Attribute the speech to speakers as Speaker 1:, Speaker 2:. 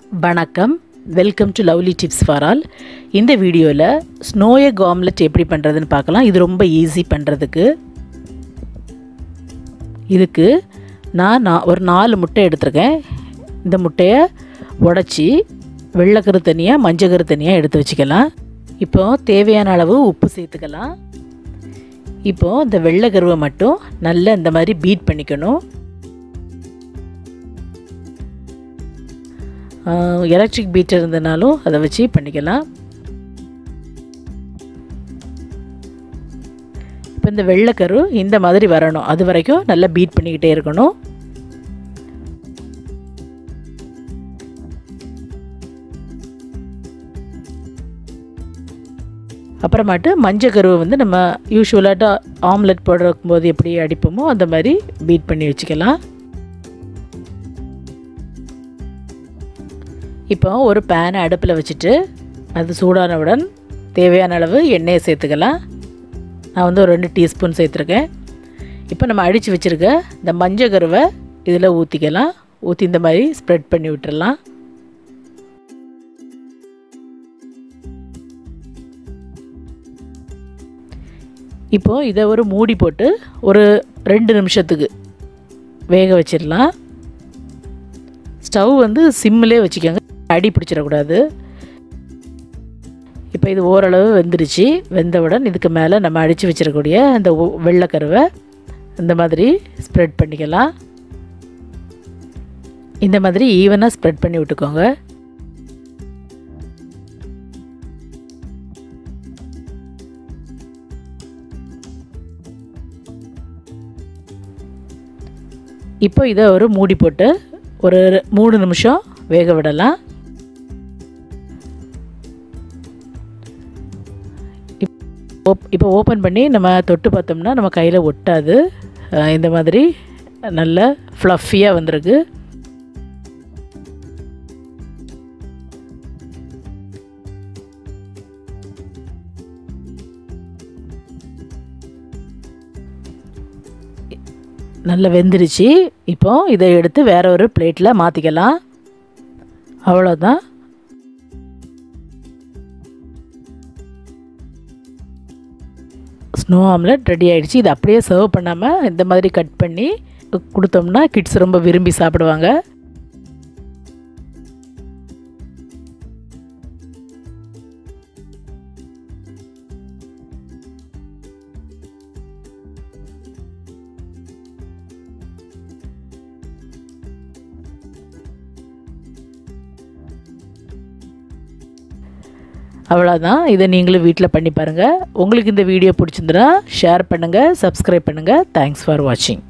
Speaker 1: வணக்கம் welcome to lovely tips for all இந்த வீடியோவில் ஸ்னோ எக் ஆம்லெட் எப்படி பண்ணுறதுன்னு பார்க்கலாம் இது ரொம்ப ஈஸி பண்ணுறதுக்கு இதுக்கு நான் நான் ஒரு நாலு முட்டை எடுத்திருக்கேன் இந்த முட்டையை உடச்சி வெள்ளைக்கரு தனியாக மஞ்சக்கரு தனியாக எடுத்து வச்சுக்கலாம் இப்போது தேவையான அளவு உப்பு சேர்த்துக்கலாம் இப்போது இந்த வெள்ளைக்கருவை மட்டும் நல்லா இந்த மாதிரி பீட் பண்ணிக்கணும் எலக்ட்ரிக் பீட்டர் இருந்தனாலும் அதை வச்சு பண்ணிக்கலாம் இப்போ இந்த வெள்ளைக்கரு இந்த மாதிரி வரணும் அது வரைக்கும் நல்லா பீட் பண்ணிக்கிட்டே இருக்கணும் அப்புறமாட்டு மஞ்சள் கருவை வந்து நம்ம யூஸ்வலாக ஆம்லெட் போடுறக்கும் போது எப்படி அடிப்போமோ அந்த மாதிரி பீட் பண்ணி வச்சுக்கலாம் இப்போ ஒரு பேனை அடுப்பில் வச்சுட்டு அது சூடானவுடன் தேவையான அளவு எண்ணெயை சேர்த்துக்கலாம் நான் வந்து ஒரு ரெண்டு டீஸ்பூன் சேர்த்துருக்கேன் இப்போ நம்ம அடித்து வச்சுருக்க இந்த மஞ்சள் கருவை இதில் ஊற்றிக்கலாம் ஊற்றி இந்த மாதிரி ஸ்ப்ரெட் பண்ணி விட்டுறலாம் இப்போது இதை ஒரு மூடி போட்டு ஒரு ரெண்டு நிமிஷத்துக்கு வேக வச்சிடலாம் ஸ்டவ் வந்து சிம்மிலே வச்சுக்கோங்க அடி பிடிச்சிடக்கூடாது இப்போ இது ஓரளவு வெந்துருச்சு வெந்தவுடன் இதுக்கு மேலே நம்ம அடித்து வச்சிடக்கூடிய அந்த வெள்ளைக்கருவை இந்த மாதிரி ஸ்ப்ரெட் பண்ணிக்கலாம் இந்த மாதிரி ஈவனாக ஸ்ப்ரெட் பண்ணி விட்டுக்கோங்க இப்போ இதை ஒரு மூடி போட்டு ஒரு மூணு நிமிஷம் வேக விடலாம் இப்போ ஓப்பன் பண்ணி நம்ம தொட்டு பார்த்தோம்னா நம்ம கையில் ஒட்டாது இந்த மாதிரி நல்ல ஃப்ளஃபியாக வந்திருக்கு நல்லா வெந்துருச்சு இப்போ இதை எடுத்து வேற ஒரு பிளேட்டில் மாற்றிக்கலாம் அவ்வளோதான் ஸ்னோ ஆம்லெட் ரெடி ஆகிடுச்சு இது அப்படியே சர்வ் பண்ணாமல் இந்த மாதிரி கட் பண்ணி கொடுத்தோம்னா கிட்ஸ் ரொம்ப விரும்பி சாப்பிடுவாங்க அவ்வளோதான் இதை நீங்களும் வீட்டில் பண்ணி பாருங்கள் உங்களுக்கு இந்த வீடியோ பிடிச்சிருந்துன்னா ஷேர் பண்ணுங்கள் சப்ஸ்கிரைப் பண்ணுங்கள் தேங்க்ஸ் ஃபார் வாட்சிங்